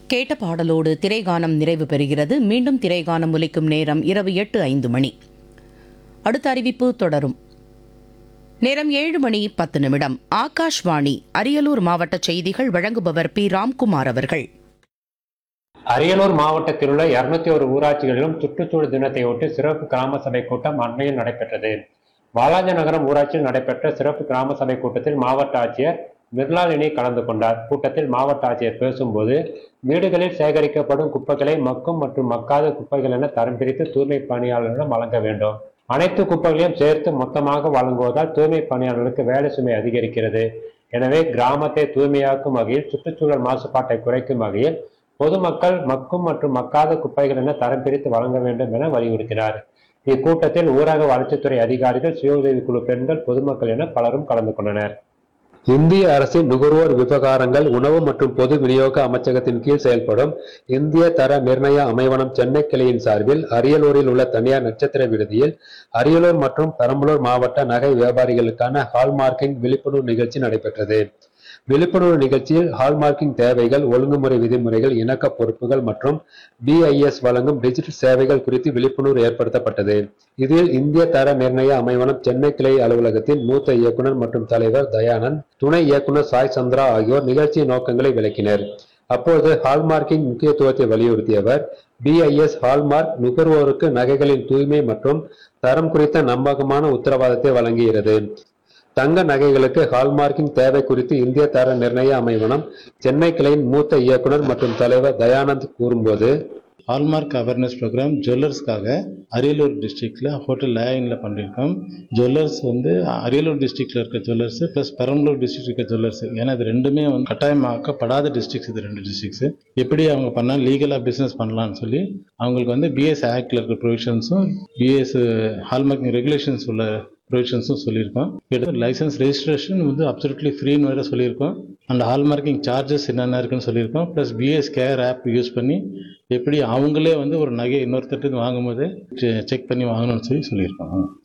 கேட்ட பாடலோடு திரைகானம் நிறைவு பெறுகிறது மீண்டும் திரைகானம் ஒலிக்கும் நேரம் இரவு எட்டு ஐந்து மணி அடுத்த அறிவிப்பு தொடரும் நேரம் ஏழு மணி பத்து நிமிடம் ஆகாஷ்வாணி அரியலூர் மாவட்ட செய்திகள் வழங்குபவர் பி ராம்குமார் அவர்கள் அரியலூர் மாவட்டத்தில் உள்ள இருநூத்தி ஒரு ஊராட்சிகளிலும் சுற்றுச்சூழல் தினத்தை ஒட்டி சிறப்பு கிராம சபை கூட்டம் அண்மையில் நடைபெற்றது வாலாஜ நகரம் ஊராட்சியில் நடைபெற்ற சிறப்பு கிராம சபை கூட்டத்தில் மாவட்ட ஆட்சியர் மிர்லாலினி கலந்து கொண்டார் கூட்டத்தில் மாவட்ட ஆட்சியர் பேசும்போது வீடுகளில் சேகரிக்கப்படும் குப்பைகளை மக்கும் மற்றும் மக்காத குப்பைகள் என தரம் பிரித்து தூய்மை பணியாளர்களிடம் வழங்க வேண்டும் அனைத்து குப்பைகளையும் சேர்த்து மொத்தமாக வழங்குவதால் தூய்மை பணியாளர்களுக்கு வேலை சுமை அதிகரிக்கிறது எனவே கிராமத்தை தூய்மையாக்கும் வகையில் சுற்றுச்சூழல் மாசுபாட்டை குறைக்கும் வகையில் பொதுமக்கள் மக்கும் மற்றும் மக்காத குப்பைகள் என தரம் பிரித்து வழங்க வேண்டும் என வலியுறுத்தினார் இக்கூட்டத்தில் ஊரக வளர்ச்சித்துறை அதிகாரிகள் சுய உதவிக்குழு பெண்கள் பொதுமக்கள் என பலரும் கலந்து கொண்டனர் இந்திய அரசின் நுகர்வோர் விவகாரங்கள் உணவு மற்றும் பொது விநியோக அமைச்சகத்தின் கீழ் செயல்படும் இந்திய தர நிர்ணய அமைவனம் சென்னை கிளையின் சார்பில் அரியலூரில் உள்ள தனியார் நட்சத்திர விடுதியில் அரியலூர் மற்றும் பெரம்பலூர் மாவட்ட நகை வியாபாரிகளுக்கான ஹால்மார்க்கிங் விழிப்புணர்வு நிகழ்ச்சி நடைபெற்றது விழிப்புணர்வு நிகழ்ச்சியில் ஹால்மார்க்கிங் தேவைகள் ஒழுங்குமுறை விதிமுறைகள் இணக்க பொறுப்புகள் மற்றும் பிஐஎஸ் வழங்கும் டிஜிட்டல் சேவைகள் குறித்து விழிப்புணர்வு ஏற்படுத்தப்பட்டது இதில் இந்திய தர நிர்ணய அமைவனம் சென்னை கிளை அலுவலகத்தின் மூத்த இயக்குனர் மற்றும் தலைவர் தயானந்த் துணை இயக்குனர் சாய் சந்திரா ஆகியோர் நிகழ்ச்சியின் நோக்கங்களை விளக்கினர் அப்போது ஹால்மார்க்கிங் முக்கியத்துவத்தை வலியுறுத்தியவர் பிஐஎஸ் ஹால்மார்க் நுகர்வோருக்கு நகைகளின் தூய்மை மற்றும் தரம் குறித்த நம்பகமான உத்தரவாதத்தை வழங்குகிறது தங்க நகைகளுக்கு ஹால்மார்க்கிங் தேவை குறித்து இந்திய தர நிர்ணய அமைவனம் சென்னை கிளையின் மூத்த இயக்குனர் மற்றும் தலைவர் தயானந்த் கூறும்போது ஹால்மார்க் அவேர்னஸ் ப்ரோக்ராம் ஜுவல்லர்ஸ்க்காக அரியலூர் டிஸ்ட்ரிக்டில் ஹோட்டல் லேயினில் பண்ணியிருக்கோம் ஜுவல்லர்ஸ் வந்து அரியலூர் டிஸ்ட்ரிக்டில் இருக்க ஜுவல்லர்ஸ் ப்ளஸ் பெரம்பலூர் டிஸ்ட்ரிக்ட் இருக்க ஜுவல்லர்ஸ் ஏன்னா இது ரெண்டுமே வந்து கட்டாயமாக்கப்படாத டிஸ்ட்ரிக்ஸ் இது ரெண்டு டிஸ்ட்ரிக்ஸ் எப்படி அவங்க பண்ணால் லீகலாக பிஸ்னஸ் பண்ணலாம்னு சொல்லி அவங்களுக்கு வந்து பிஎஸ் ஆக்டில் இருக்க ப்ரொவிஷன்ஸும் பிஎஸ் ஹால்மார்க்கிங் ரெகுலேஷன்ஸ் உள்ள ப்ரொவிஷன்ஸும் சொல்லியிருக்கோம் கிட்ட லைசன்ஸ் ரெஜிஸ்ட்ரேஷன் வந்து அப்சல்யூட்லி ஃப்ரீன்னு வேறு சொல்லியிருக்கோம் அண்ட் ஹால்மார்க்கிங் சார்ஜஸ் என்னென்ன இருக்குன்னு சொல்லியிருக்கோம் plus BS care app use பண்ணி எப்படி அவங்களே வந்து ஒரு நகை இன்னொருத்தட்டு வாங்கும்போது செக் பண்ணி வாங்கணும்னு சொல்லி சொல்லியிருக்கோம்